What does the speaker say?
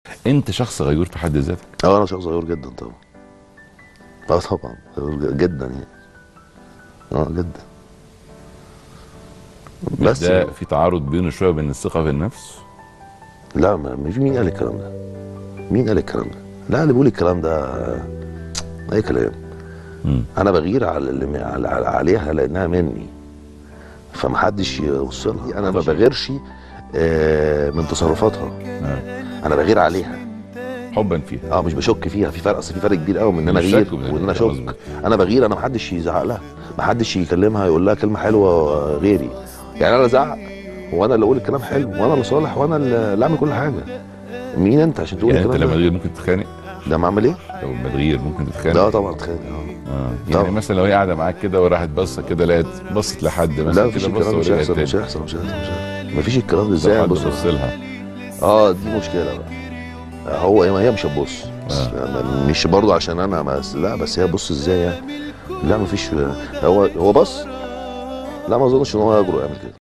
انت شخص غيور في حد ذاتك اه انا شخص غيور جدا طبعا اه طبعا غيور جدا يعني اه جدا مش بس ده في تعارض بينه شويه وبين الثقه في النفس لا ما مش مين قال الكلام ده مين قال الكلام ده لا اللي بيقول الكلام ده اي كلام مم. انا بغير على اللي على على- عليها لانها مني فمحدش يوصلها انا ما بغيرش آه، من تصرفاتها آه. انا بغير عليها حبا فيها اه مش بشك فيها في فرق اصل في فرق كبير قوي من ان انا مش اغير شك وبين وان انا الغير، اشك مظبوط. انا بغير انا محدش يزعق لها محدش يكلمها يقول لها كلمه حلوه غيري يعني انا ازعق وانا اللي اقول الكلام حلو وانا اللي صالح وانا اللي اعمل كل حاجه مين انت عشان تقول يعني انت الكلام لما ده تغير ممكن تتخانق ده ما اعمل ايه لما تغير ممكن تتخانق لا طبعا اتخانق اه اه يعني طبعا. مثلا لو هي قاعده معاك كده وراحت بصه كده لقيت بصت لحد لا مثلا مفيش كده الكلام بصه مش ورجعت هيحصل تاني مش هيحصل مش هيحصل مش هيحصل مفيش الكلام ده ازاي ازاي بص بص لها اه دي مشكله بقى هو هي مش هتبص آه. مش برضه عشان انا بس لا بس هي بص ازاي يعني لا مفيش هو هو بص لا ما اظنش ان هو يجرؤ يعمل كده